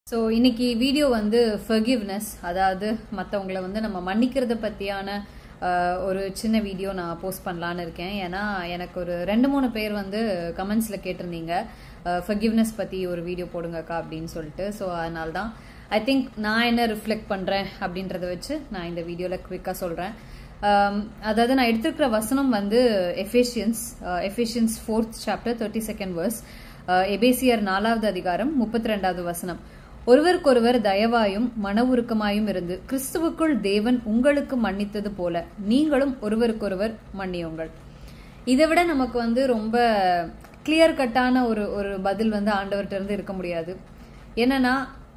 so இன்னைக்கு video வந்து forgiveness அதாவது மற்றவங்கள வந்து நம்ம மன்னிக்கிறத பற்றியான அஹ், ஒரு சின்ன வீடியோ நான் போஸ்ட் பண்ணலான்னு இருக்கேன் ஏன்னா எனக்கு ஒரு ரெண்டு மூணு பேர் வந்து கமெண்ட்ஸில் கேட்டிருந்தீங்க ஃபர்கிவ்னஸ் பற்றி ஒரு வீடியோ போடுங்கக்கா அப்படின்னு சொல்லிட்டு ஸோ அதனால தான் ஐ திங்க் நான் என்ன ரிஃப்ளெக்ட் பண்ணுறேன் அப்படின்றத வச்சு நான் இந்த வீடியோவில் குவிக்காக சொல்கிறேன் அதாவது நான் எடுத்திருக்கிற வசனம் வந்து Ephesians Ephesians fourth chapter thirty second verse எபேசியர் நாலாவது அதிகாரம் முப்பத்தி ரெண்டாவது வசனம் ஒருவருக்கொருவர் தயவாயும் மன உருக்கமாயும் இருந்து கிறிஸ்துவுக்குள் தேவன் உங்களுக்கு மன்னித்தது போல நீங்களும் ஒருவருக்கொருவர் மன்னியுங்கள் இதை விட நமக்கு வந்து ரொம்ப கிளியர் கட்டான ஒரு ஒரு பதில் வந்து ஆண்டவர்கிட்ட இருந்து இருக்க முடியாது என்னன்னா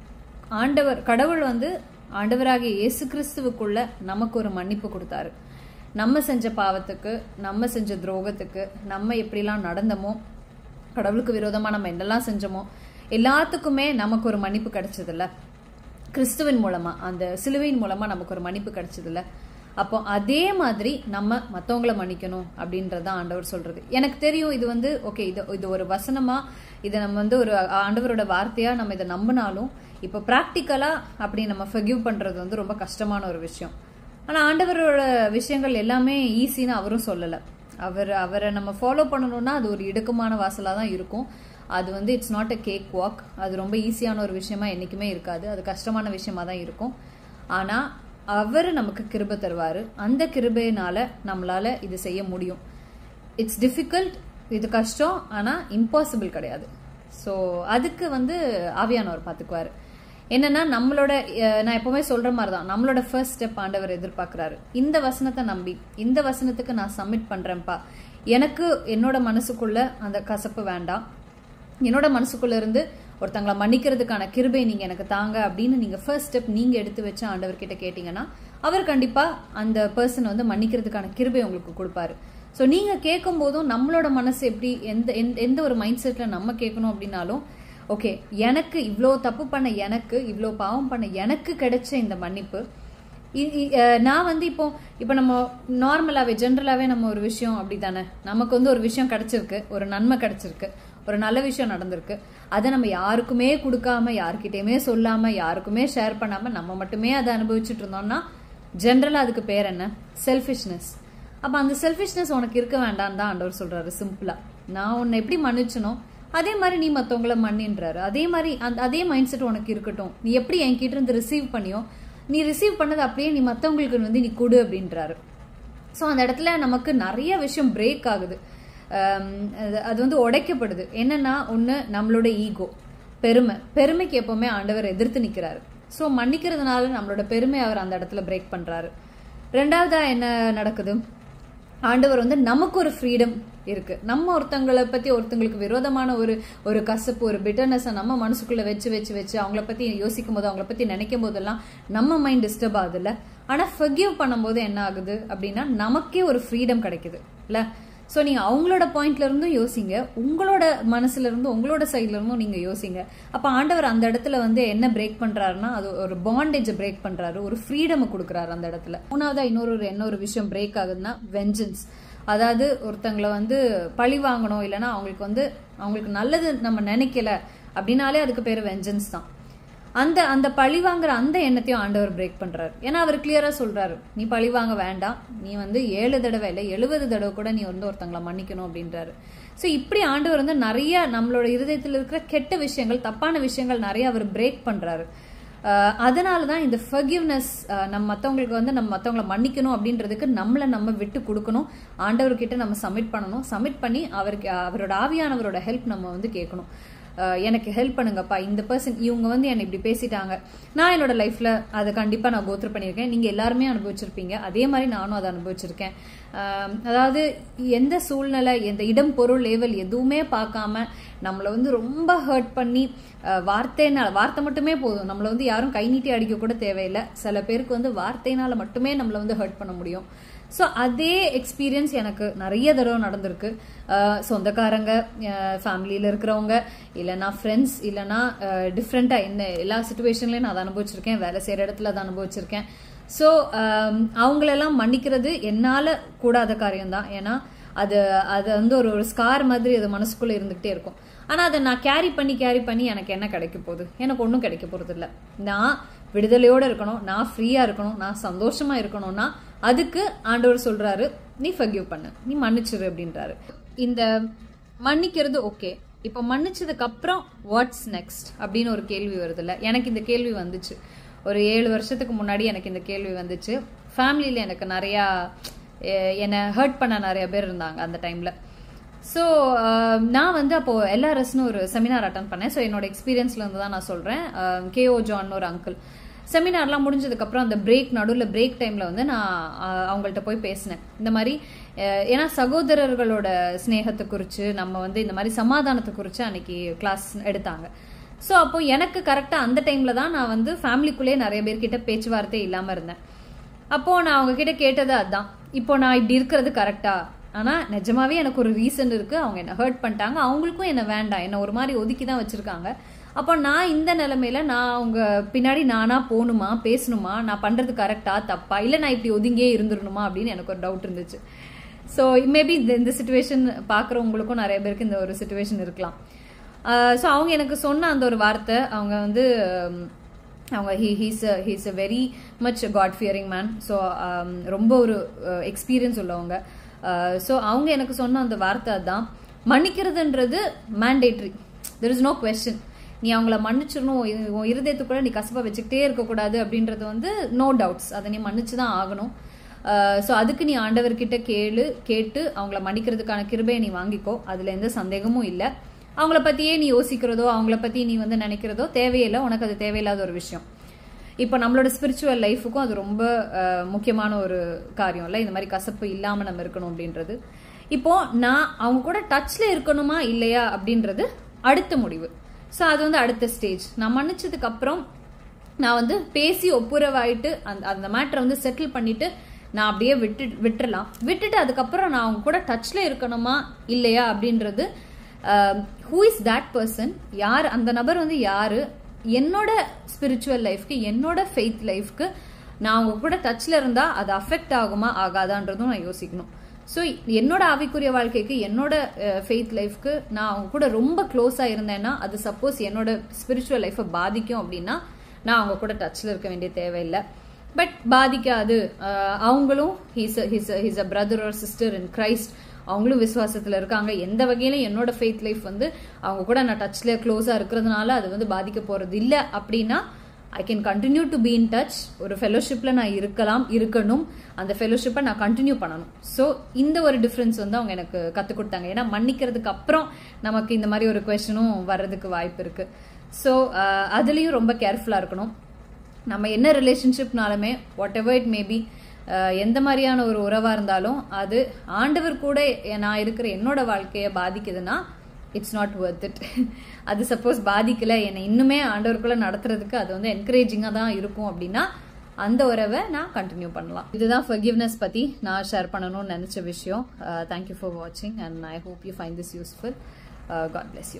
ஆண்டவர் கடவுள் வந்து ஆண்டவராகிய இயேசு கிறிஸ்துவுக்குள்ள நமக்கு ஒரு மன்னிப்பு கொடுத்தாரு நம்ம செஞ்ச பாவத்துக்கு நம்ம செஞ்ச துரோகத்துக்கு நம்ம எப்படிலாம் நடந்தோமோ கடவுளுக்கு விரோதமா நம்ம என்னெல்லாம் செஞ்சோமோ எல்லாத்துக்குமே நமக்கு ஒரு மன்னிப்பு கிடைச்சதில்ல கிறிஸ்துவின் மூலமா அந்த சிலுவையின் மூலமா நமக்கு ஒரு மன்னிப்பு கிடைச்சதில்ல அப்போ அதே மாதிரி நம்ம மத்தவங்கள மன்னிக்கணும் அப்படின்றத ஆண்டவர் சொல்றது எனக்கு தெரியும் இது வந்து ஓகே இது இது ஒரு வசனமா இதை நம்ம வந்து ஒரு ஆண்டவரோட வார்த்தையா நம்ம இதை நம்பினாலும் இப்போ ப்ராக்டிக்கலா அப்படி நம்ம ஃபர்கிவ் பண்றது வந்து ரொம்ப கஷ்டமான ஒரு விஷயம் ஆனா ஆண்டவரோட விஷயங்கள் எல்லாமே ஈஸின்னு அவரும் சொல்லல அவர் அவரை நம்ம ஃபாலோ பண்ணணும்னா அது ஒரு இடுக்கமான வாசலா தான் இருக்கும் அது வந்து it's not a cake walk அது ரொம்ப ஈஸியான ஒரு விஷயமா என்னைக்குமே இருக்காது அது கஷ்டமான விஷயமா தான் இருக்கும் ஆனா அவர் நமக்கு கிருபை தருவாரு அந்த கிருபையினால நம்மளால இது செய்ய முடியும் இட்ஸ் டிஃபிகல்ட் இது கஷ்டம் ஆனா இம்பாசிபிள் கிடையாது ஸோ அதுக்கு வந்து ஆவியானவர் பார்த்துக்குவாரு என்னன்னா நம்மளோட அஹ், நான் எப்பவுமே சொல்ற மாதிரி தான் நம்மளோட ஃபர்ஸ்ட் ஸ்டெப் ஆண்டவர் எதிர்பார்க்கறாரு இந்த வசனத்தை நம்பி இந்த வசனத்துக்கு நான் சப்மிட் பண்றேன்ப்பா எனக்கு என்னோட மனசுக்குள்ள அந்த கசப்பு வேண்டாம் என்னோட மனசுக்குள்ள இருந்து ஒருத்தங்களை மன்னிக்கிறதுக்கான கிருபை நீங்க எனக்கு தாங்க அப்படின்னு நீங்க ஃபர்ஸ்ட் ஸ்டெப் நீங்க எடுத்து வச்சு ஆண்டவர்கிட்ட கேட்டீங்கன்னா அவர் கண்டிப்பா அந்த பர்சன் வந்து மன்னிக்கிறதுக்கான கிருபை உங்களுக்கு கொடுப்பாரு ஸோ நீங்க கேட்கும் போதும் நம்மளோட மனசு எப்படி எந்த எந்த- எந்த ஒரு மைண்ட் செட்ல நம்ம கேட்கணும் அப்படின்னாலும் ஓகே எனக்கு இவ்வளோ தப்பு பண்ண எனக்கு இவ்வளோ பாவம் பண்ண எனக்கு கிடைச்ச இந்த மன்னிப்பு இ- இ- அஹ் நான் வந்து இப்போ இப்போ நம்ம நார்மலாவே ஜென்ரலாவே நம்ம ஒரு விஷயம் அப்படிதானே நமக்கு வந்து ஒரு விஷயம் கிடைச்சிருக்கு ஒரு நன்மை கிடைச்சிருக்கு ஒரு நல்ல விஷயம் நடந்திருக்கு அதை நம்ம யாருக்குமே கொடுக்காம யாருக்கிட்டயுமே சொல்லாம யாருக்குமே ஷேர் பண்ணாம நம்ம மட்டுமே அதை அனுபவிச்சுட்டு இருந்தோம்னா ஜென்ரலா அதுக்கு பேர் என்ன செல்ஃபிஷ்னஸ் அப்ப அந்த செல்ஃபிஷ்னஸ் உனக்கு இருக்க வேண்டாம் தான் ஆண்டவர் சொல்றாரு சிம்பிளா நான் உன்னை எப்படி மன்னிச்சனோ அதே மாதிரி நீ மத்தவங்கள மன்னின்றாரு அதே மாதிரி அந்த அதே மைண்ட் செட் உனக்கு இருக்கட்டும் நீ எப்படி என்கிட்ட இருந்து ரிசீவ் பண்ணியோ நீ ரிசீவ் பண்ணது அப்படியே நீ மத்தவங்களுக்கு வந்து நீ கொடு அப்படின்றாரு ஸோ அந்த இடத்துல நமக்கு நிறைய விஷயம் பிரேக் ஆகுது ஆம், அது- அது வந்து உடைக்கப்படுது என்னன்னா ஒன்று நம்மளோட ஈகோ பெருமை பெருமைக்கு எப்பவுமே ஆண்டவர் எதிர்த்து நிற்கிறாரு ஸோ மன்னிக்கிறதுனால நம்மளோட பெருமை அவர் அந்த இடத்துல பிரேக் பண்றாரு ரெண்டாவதா என்ன நடக்குது ஆண்டவர் வந்து நமக்கு ஒரு ஃப்ரீடம் இருக்கு நம்ம ஒருத்தங்களை பத்தி ஒருத்தங்களுக்கு விரோதமான ஒரு ஒரு கசப்பு ஒரு பிட்டர்னஸ் நம்ம மனசுக்குள்ள வச்சு வச்சு வச்சு அவங்கள பத்தி யோசிக்கும் போது அவங்கள பத்தி நினைக்கும் போதெல்லாம் நம்ம மைண்ட் டிஸ்டர்ப் ஆகுது இல்ல ஆனா ஃபர்கிவ் பண்ணும்போது என்ன ஆகுது அப்படின்னா நமக்கே ஒரு ஃப்ரீடம் கிடைக்குது இல்ல சோ நீங்க அவங்களோட பாயிண்ட்ல இருந்தும் யோசிங்க உங்களோட மனசுல இருந்தும் உங்களோட சைட்ல இருந்தும் நீங்க யோசிங்க அப்ப ஆண்டவர் அந்த இடத்துல வந்து என்ன பிரேக் பண்றாருன்னா அது ஒரு பாண்டேஜ் பிரேக் பண்றாரு ஒரு ஃப்ரீடம் கொடுக்குறாரு அந்த இடத்துல மூணாவதா இன்னொரு ஒரு என்ன ஒரு விஷயம் பிரேக் ஆகுதுன்னா வெஞ்சன்ஸ் அதாவது ஒருத்தங்களை வந்து பழி வாங்கணும் இல்லைன்னா அவங்களுக்கு வந்து அவங்களுக்கு நல்லது நம்ம நினைக்கல அப்படின்னாலே அதுக்கு பேர் வெஞ்சன்ஸ் தான் அந்த அந்த பழி வாங்குற அந்த எண்ணத்தையும் ஆண்டவர் பிரேக் பண்றாரு ஏன்னா அவர் கிளியரா சொல்றாரு நீ பழி வாங்க வேண்டாம் நீ வந்து ஏழு தடவை இல்லை எழுபது தடவை கூட நீ வந்து ஒருத்தங்களை மன்னிக்கணும் அப்படின்றாரு ஸோ இப்படி ஆண்டவர் வந்து நிறைய நம்மளோட இருதயத்தில் இருக்கிற கெட்ட விஷயங்கள் தப்பான விஷயங்கள் நிறைய அவர் பிரேக் பண்றாரு ஆஹ் அதனால தான் இந்த ஃபர்கிவ்னஸ் நம்ம மற்றவங்களுக்கு வந்து நம்ம மற்றவங்களை மன்னிக்கணும் அப்படின்றதுக்கு நம்மளை நம்ம விட்டு கொடுக்கணும் ஆண்டவர்கிட்ட நம்ம சப்மிட் பண்ணணும் சப்மிட் பண்ணி அவருக்கு அவரோட ஆவியானவரோட ஹெல்ப் நம்ம வந்து கேட்கணும் ஆஹ் எனக்கு ஹெல்ப் பண்ணுங்கப்பா இந்த பர்சன் இவங்க வந்து என்னை இப்படி பேசிட்டாங்க நான் என்னோட லைஃப்ல அதை கண்டிப்பா நான் கோத்ரு பண்ணியிருக்கேன் நீங்க எல்லாருமே அனுபவிச்சிருப்பீங்க அதே மாதிரி நானும் அதை அனுபவிச்சிருக்கேன் ஆஹ் அதாவது எந்த சூழ்நிலை எந்த இடம் பொருள் லேவல் எதுவுமே பார்க்காம நம்மளை வந்து ரொம்ப ஹர்ட் பண்ணி ஆஹ் வார்த்தைனால வார்த்தை மட்டுமே போதும் நம்மளை வந்து யாரும் கை நீட்டி அடிக்க கூட தேவையில்லை சில பேருக்கு வந்து வார்த்தைனால மட்டுமே நம்மளை வந்து ஹர்ட் பண்ண முடியும் ஸோ அதே எக்ஸ்பீரியன்ஸ் எனக்கு நிறைய தடவை நடந்திருக்கு அஹ் சொந்தக்காரங்க ஃபேமிலியில் இருக்கிறவங்க இல்லைனா ஃப்ரெண்ட்ஸ் இல்லைனா டிஃப்ரெண்ட்டாக என்ன எல்லா சுச்சுவேஷன்லையும் நான் அதை அனுபவிச்சிருக்கேன் வேலை செய்கிற இடத்துல அதை அனுபவிச்சிருக்கேன் ஸோ அவங்களெல்லாம் மன்னிக்கிறது என்னால் கூடாத காரியம்தான் ஏன்னா அது அது வந்து ஒரு ஒரு ஸ்கார் மாதிரி அது மனசுக்குள்ளே இருந்துகிட்டே இருக்கும் ஆனால் அதை நான் கேரி பண்ணி கேரி பண்ணி எனக்கு என்ன கிடைக்க போகுது எனக்கு ஒன்றும் கிடைக்க போகிறது இல்லை நான் விடுதலையோடு இருக்கணும் நான் ஃப்ரீயாக இருக்கணும் நான் சந்தோஷமாக இருக்கணும்னா அதுக்கு ஆண்டவர் சொல்கிறாரு நீ ஃபர்கிவ் பண்ணு நீ மன்னிச்சிரு அப்படின்றாரு இந்த மன்னிக்கிறது ஓகே இப்போ மன்னிச்சதுக்கு அப்புறம் வாட்ஸ் நெக்ஸ்ட் அப்படின்னு ஒரு கேள்வி வருது இல்லை எனக்கு இந்த கேள்வி வந்துச்சு ஒரு ஏழு வருஷத்துக்கு முன்னாடி எனக்கு இந்த கேள்வி வந்துச்சு ஃபேமிலியில் எனக்கு நிறையா என்னை ஹர்ட் பண்ண நிறைய பேர் இருந்தாங்க அந்த டைமில் ஸோ நான் வந்து அப்போது எல்ஆர்எஸ்னு ஒரு செமினார் அட்டன் பண்ணேன் ஸோ என்னோட எக்ஸ்பீரியன்ஸ்லேருந்து தான் நான் சொல்கிறேன் கேஓ ஜான் ஒரு அங்கிள் செமினார்லாம் முடிஞ்சதுக்கப்புறம் அந்த பிரேக் நடுவில் பிரேக் டைமில் வந்து நான் அவங்கள்ட்ட போய் பேசினேன் இந்த மாதிரி ஏன்னா சகோதரர்களோட ஸ்னேகத்தை குறித்து நம்ம வந்து இந்த மாதிரி சமாதானத்தை குறித்து அன்னைக்கு கிளாஸ் எடுத்தாங்க ஸோ அப்போ எனக்கு கரெக்டாக அந்த டைமில் தான் நான் வந்து ஃபேமிலிக்குள்ளேயே நிறைய பேர்கிட்ட பேச்சுவார்த்தை இல்லாமல் இருந்தேன் அப்போது நான் அவங்க கிட்ட கேட்டது அதுதான் இப்போ நான் இப்படி இருக்கிறது கரெக்டா ஆனால் நிஜமாவே எனக்கு ஒரு ரீசன் இருக்குது அவங்க என்னை ஹர்ட் பண்ணிட்டாங்க அவங்களுக்கும் என்ன வேண்டாம் என்னை ஒரு மாதிரி ஒதுக்கி தான் வச்சுருக்காங்க அப்போ நான் இந்த நிலமையில நான் அவங்க பின்னாடி நானா போகணுமா பேசணுமா நான் பண்ணுறது கரெக்டா தப்பா இல்லை நான் இப்படி ஒதுங்கியே இருந்துடணுமா அப்படின்னு எனக்கு ஒரு டவுட் இருந்துச்சு ஸோ மேபி இந்த இந்த சுச்சுவேஷன் பார்க்குறவங்களுக்கும் நிறைய பேருக்கு இந்த ஒரு சுச்சுவேஷன் இருக்கலாம் ஸோ அவங்க எனக்கு சொன்ன அந்த ஒரு வார்த்தை அவங்க வந்து அவங்க he he's he's a very much God fearing man so ரொம்ப ஒரு எக்ஸ்பீரியன்ஸ் உள்ளவங்க ஸோ அவங்க எனக்கு சொன்ன அந்த வார்த்தை தான் மன்னிக்கிறதுன்றது mandatory there is no question நீ அவங்கள மன்னிச்சிடணும் உன் இருதயத்துக்குள்ள நீ கசப்பா வச்சுக்கிட்டே இருக்கக்கூடாது அப்படின்றது வந்து நோ டவுட்ஸ் அதை நீ மன்னிச்சு தான் ஆகணும் ஸோ அதுக்கு நீ ஆண்டவர்கிட்ட கேளு கேட்டு அவங்கள மன்னிக்கிறதுக்கான கிருபையை நீ வாங்கிக்கோ அதில் எந்த சந்தேகமும் இல்லை அவங்கள பற்றியே நீ யோசிக்கிறதோ அவங்கள பற்றி நீ வந்து நினைக்கிறதோ தேவையில்லை உனக்கு அது தேவையில்லாத ஒரு விஷயம் இப்போ நம்மளோட ஸ்பிரிச்சுவல் லைஃபுக்கும் அது ரொம்ப முக்கியமான ஒரு காரியம் இல்லை இந்த மாதிரி கசப்பு இல்லாமல் நம்ம இருக்கணும் அப்படின்றது இப்போ நான் அவங்க கூட டச்சில் இருக்கணுமா இல்லையா அப்படின்றது அடுத்த முடிவு ஸோ அது வந்து அடுத்த ஸ்டேஜ் நான் மன்னிச்சதுக்கு அப்புறம் நான் வந்து பேசி ஒப்புரவாயிட்டு அந்த அந்த மேட்டரை வந்து செட்டில் பண்ணிட்டு நான் அப்படியே விட்டு விட்டுறலாம் விட்டுட்டு அதுக்கப்புறம் நான் அவங்க கூட டச்சில் இருக்கணுமா இல்லையா அப்படின்றது ஹூ இஸ் தட் பர்சன் யார் அந்த நபர் வந்து யாரு என்னோட ஸ்பிரிச்சுவல் லைஃப்க்கு என்னோட ஃபெய்த் லைஃப்க்கு நான் அவங்க கூட டச்சில் இருந்தால் அது அஃபெக்ட் ஆகுமா ஆகாதான்றதும் நான் யோசிக்கணும் ஸோ என்னோட ஆவிக்குரிய வாழ்க்கைக்கு என்னோட ஃபெய்த் லைஃப்க்கு நான் அவங்க கூட ரொம்ப க்ளோஸாக இருந்தேன்னா அது சப்போஸ் என்னோட ஸ்பிரிச்சுவல் லைஃப்பை பாதிக்கும் அப்படின்னா நான் அவங்க கூட டச்சில் இருக்க வேண்டிய தேவையில்லை பட் பாதிக்காது அவங்களும் he's he's he's a brother or sister in Christ அவங்களும் விசுவாசத்தில் இருக்காங்க எந்த வகையிலும் என்னோட ஃபெய்த் லைஃப் வந்து அவங்க கூட நான் டச்சில் க்ளோஸாக இருக்கிறதுனால அது வந்து பாதிக்க போகிறது இல்லை அப்படின்னா I can continue to be in touch ஒரு ஃபெலோஷிப்பில் நான் இருக்கலாம் இருக்கணும் அந்த ஃபெலோஷிப்பை நான் கண்டினியூ பண்ணணும் ஸோ இந்த ஒரு டிஃப்ரென்ஸ் வந்து அவங்க எனக்கு கற்றுக் கொடுத்தாங்க ஏன்னா மன்னிக்கிறதுக்கு அப்புறம் நமக்கு இந்த மாதிரி ஒரு கொஷனும் வர்றதுக்கு வாய்ப்பு இருக்குது ஸோ அதுலேயும் ரொம்ப கேர்ஃபுல்லாக இருக்கணும் நம்ம என்ன ரிலேஷன்ஷிப்னாலுமே வாட் எவர் இட் மேபி எந்த மாதிரியான ஒரு உறவாக இருந்தாலும் அது ஆண்டவர் கூட நான் இருக்கிற என்னோட வாழ்க்கையை பாதிக்குதுன்னா இட்ஸ் நாட் ஒர்த் இட் அது சப்போஸ் பாதிக்கல என்னை இன்னுமே ஆண்டவருக்குள்ள நடத்துறதுக்கு அது வந்து என்கரேஜிங்காக தான் இருக்கும் அப்படின்னா அந்த உறவை நான் கண்டினியூ பண்ணலாம் இதுதான் ஃபர்கிவ்னஸ் பற்றி நான் ஷேர் பண்ணணும்னு நினச்ச விஷயம் தேங்க்யூ ஃபார் வாட்சிங் and I hope you find this useful God bless you